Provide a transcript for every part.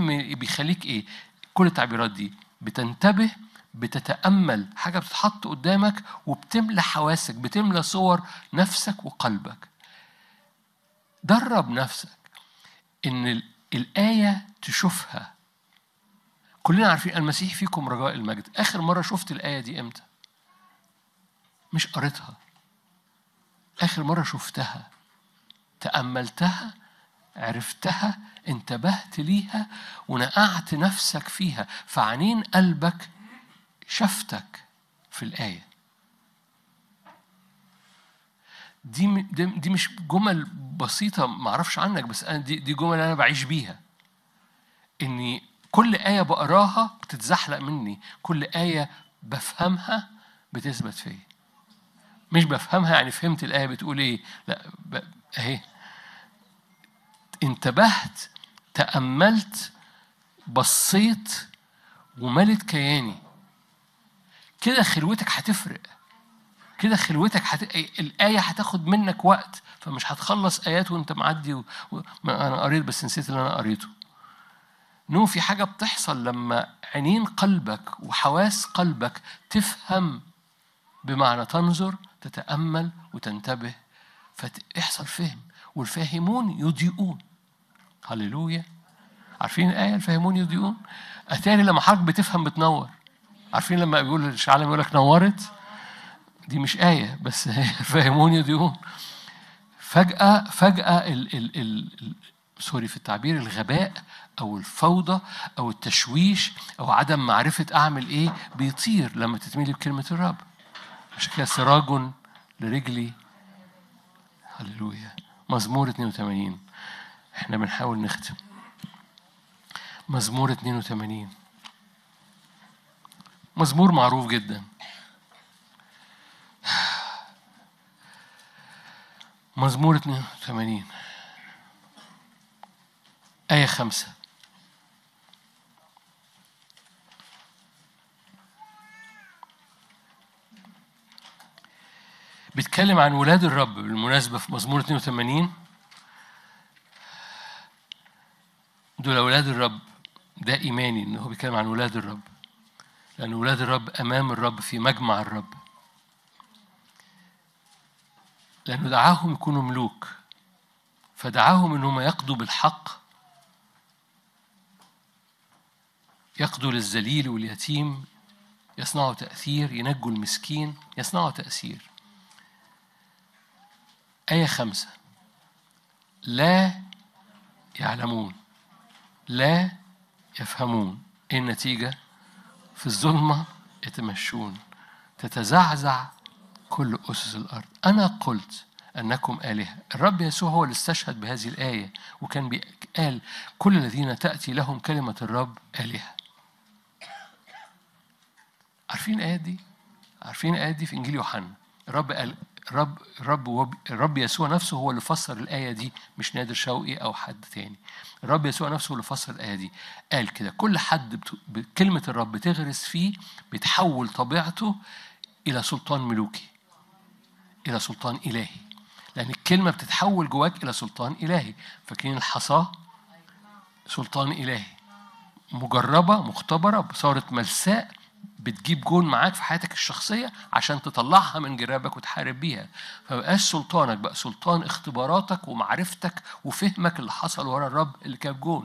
الفهم بيخليك ايه كل التعبيرات دي بتنتبه بتتامل حاجه بتتحط قدامك وبتملى حواسك بتملى صور نفسك وقلبك درب نفسك ان ال- الايه تشوفها كلنا عارفين المسيح فيكم رجاء المجد اخر مره شفت الايه دي امتى مش قريتها اخر مره شفتها تاملتها عرفتها انتبهت ليها ونقعت نفسك فيها فعنين قلبك شفتك في الآية دي م- دي دي مش جمل بسيطة معرفش عنك بس أنا دي دي جمل أنا بعيش بيها إني كل آية بقراها بتتزحلق مني كل آية بفهمها بتثبت فيا مش بفهمها يعني فهمت الآية بتقول إيه لا ب... أهي انتبهت تأملت بصيت وملت كياني كده خلوتك هتفرق كده خلوتك هت... الآية هتاخد منك وقت فمش هتخلص آيات وأنت معدي و... و... ما أنا قريت بس نسيت اللي أنا قريته نو في حاجة بتحصل لما عينين قلبك وحواس قلبك تفهم بمعنى تنظر تتأمل وتنتبه فيحصل فهم والفاهمون يضيئون هللويا عارفين الآية الفاهمون يضيئون أتاري لما حضرتك بتفهم بتنور عارفين لما بيقول الشعلم يقول لك نورت دي مش آية بس هي الفاهمون يضيئون فجأة فجأة ال ال ال ال سوري في التعبير الغباء أو الفوضى أو التشويش أو عدم معرفة أعمل إيه بيطير لما تتميلي بكلمة الرب عشان كده سراج لرجلي هللويا مزمور 82 احنا بنحاول نختم مزمور 82 مزمور معروف جدا مزمور 82 آية خمسة بيتكلم عن ولاد الرب بالمناسبة في مزمور 82 دول أولاد الرب ده إيماني إن هو بيتكلم عن ولاد الرب لأن ولاد الرب أمام الرب في مجمع الرب لأنه دعاهم يكونوا ملوك فدعاهم إنهم يقضوا بالحق يقضوا للذليل واليتيم يصنعوا تأثير ينجوا المسكين يصنعوا تأثير آية خمسة لا يعلمون لا يفهمون إيه النتيجة في الظلمة يتمشون تتزعزع كل أسس الأرض أنا قلت أنكم آلهة الرب يسوع هو اللي استشهد بهذه الآية وكان قال كل الذين تأتي لهم كلمة الرب آلهة عارفين الآيات دي؟ عارفين الآيات دي في إنجيل يوحنا الرب قال الرب الرب الرب يسوع نفسه هو اللي فسر الآية دي مش نادر شوقي أو حد تاني الرب يسوع نفسه اللي فسر الآية دي قال كده كل حد بكلمة الرب تغرس فيه بتحول طبيعته إلى سلطان ملوكي إلى سلطان إلهي لأن الكلمة بتتحول جواك إلى سلطان إلهي فاكرين الحصاة سلطان إلهي مجربة مختبرة صارت ملساء بتجيب جون معاك في حياتك الشخصية عشان تطلعها من جرابك وتحارب بيها فمبقاش سلطانك بقى سلطان اختباراتك ومعرفتك وفهمك اللي حصل ورا الرب اللي جاب جون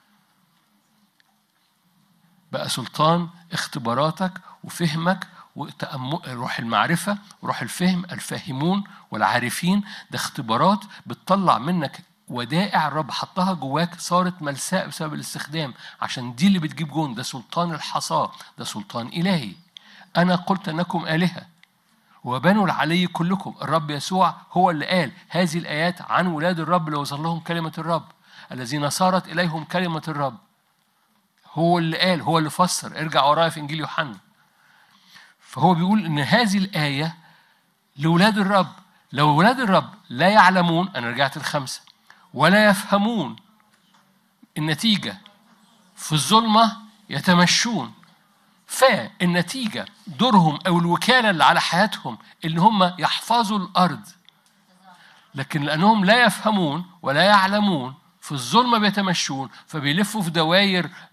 بقى سلطان اختباراتك وفهمك وتأمل روح المعرفة وروح الفهم الفاهمون والعارفين ده اختبارات بتطلع منك ودائع الرب حطها جواك صارت ملساء بسبب الاستخدام عشان دي اللي بتجيب جون ده سلطان الحصاة ده سلطان إلهي أنا قلت أنكم آلهة وبنو العلي كلكم الرب يسوع هو اللي قال هذه الآيات عن ولاد الرب اللي وصل لهم كلمة الرب الذين صارت إليهم كلمة الرب هو اللي قال هو اللي فسر ارجع ورايا في إنجيل يوحنا فهو بيقول إن هذه الآية لولاد الرب لو ولاد الرب لا يعلمون أنا رجعت الخمسة ولا يفهمون النتيجة في الظلمة يتمشون فالنتيجة دورهم أو الوكالة اللي على حياتهم إن هم يحفظوا الأرض لكن لأنهم لا يفهمون ولا يعلمون في الظلمة بيتمشون فبيلفوا في دواير